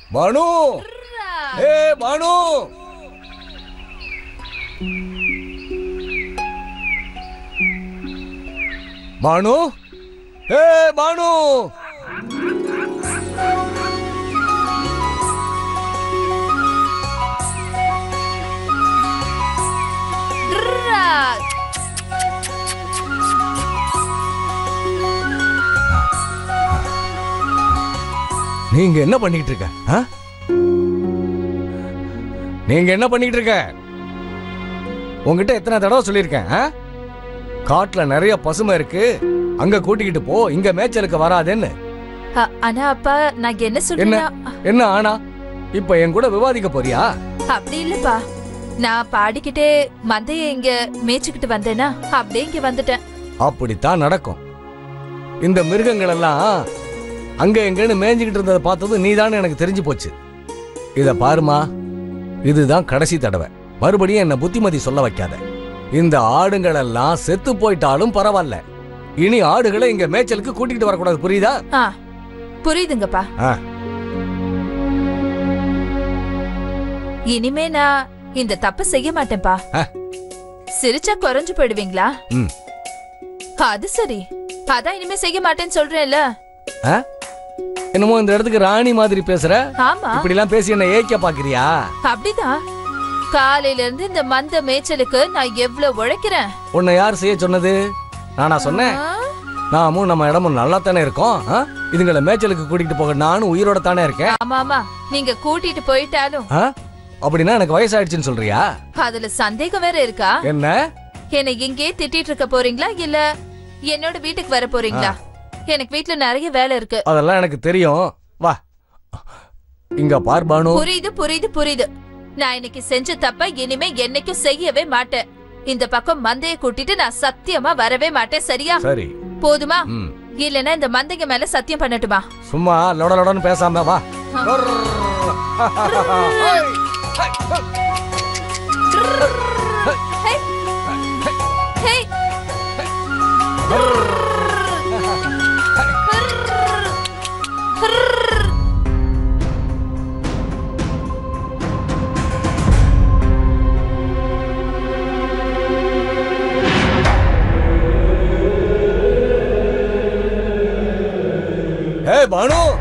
பானு ஏ பானு பானு ஏ பானு நீங்க என்ன பண்ணிட்டு இருக்க ஆ? நீங்க என்ன பண்ணிட்டு இருக்க உங்ககிட்ட எத்தனை தடவை சொல்லியிருக்கேன் ஆ? காட்டுல நிறைய பசுமை இருக்கு அங்க கூட்டிக்கிட்டு போ இங்க மேய்ச்சலுக்கு வராதேன்னு அ- ஆனா அப்பா நான் என்ன என்ன சொல்றேன்னா என்ன ஆனா இப்ப என் கூட விவாதிக்க போறியா அப்படி இல்லப்பா நான் பாடிக்கிட்டே மந்தைய இங்க மேய்ச்சிக்கிட்டு வந்தேனா அப்படியே இங்க வந்துட்டேன் அப்படித்தான் நடக்கும் இந்த மிருகங்கள் எல்லாம் அங்க எங்கன்னு மேய்ஞ்சுக்கிட்டு இருந்ததை பார்த்தது நீதான்னு எனக்கு தெரிஞ்சு போச்சு இத பாருமா இதுதான் கடைசி தடவை மறுபடியும் என்ன புத்திமதி சொல்ல வைக்காத இந்த ஆடுகள் எல்லாம் செத்து போயிட்டாலும் பரவாயில்ல இனி ஆடுகளை இங்க மேய்ச்சலுக்கு கூட்டிகிட்டு வரக்கூடாது புரியுதா ஆ புரியுதுங்கப்பா ஆ. இனிமே நான் இந்த தப்பு செய்ய மாட்டேன்ப்பா ஆ. சிரிச்சா குறைஞ்சு போயிடுவீங்களா ம். அது சரி அதான் இனிமே செய்ய மாட்டேன்னு சொல்றேன்ல ஆ? என்னமோ இந்த இடத்துக்கு ராணி மாதிரி பேசுற ஆமா இப்படி எல்லாம் பேசி என்ன ஏய்க்க பாக்குறியா அப்படிதான் காலையில இருந்து இந்த மந்த மேய்ச்சலுக்கு நான் எவ்வளவு உழைக்கிறேன் உன்னை யார் செய்ய சொன்னது நானா சொன்னேன் ஆ? நாமும் நம்ம இடமும் நல்லா தானே இருக்கோம் ஆ? இதுங்களை மேய்ச்சலுக்கு கூட்டிட்டு போக நானும் உயிரோட தானே இருக்கேன் ஆமா ஆமா நீங்க கூட்டிட்டு போயிட்டாலும் ஆ? அப்படின்னா எனக்கு வயசாயிடுச்சுன்னு சொல்றியா அதுல சந்தேகம் வேற இருக்கா என்ன என்னை இங்கே திட்டிட்டு இருக்க போறீங்களா இல்ல என்னோட வீட்டுக்கு வர போறீங்களா எனக்கு வீட்ல நிறைய வேலை இருக்கு அதெல்லாம் எனக்கு தெரியும் வா இங்க பார் பானு புரியுது புரியுது புரியுது நான் இன்னைக்கு செஞ்ச தப்ப இனிமே என்னைக்கும் செய்யவே மாட்டேன் இந்த பக்கம் மந்தைய கூட்டிட்டு நான் சத்தியமா வரவே மாட்டேன் சரியா சரி போதுமா ம் இல்லனா இந்த மந்தைங்க மேல சத்தியம் பண்ணட்டுமா சும்மா லொட லொடன்னு பேசாம வா ஹே. ஹே. ஏய் பானு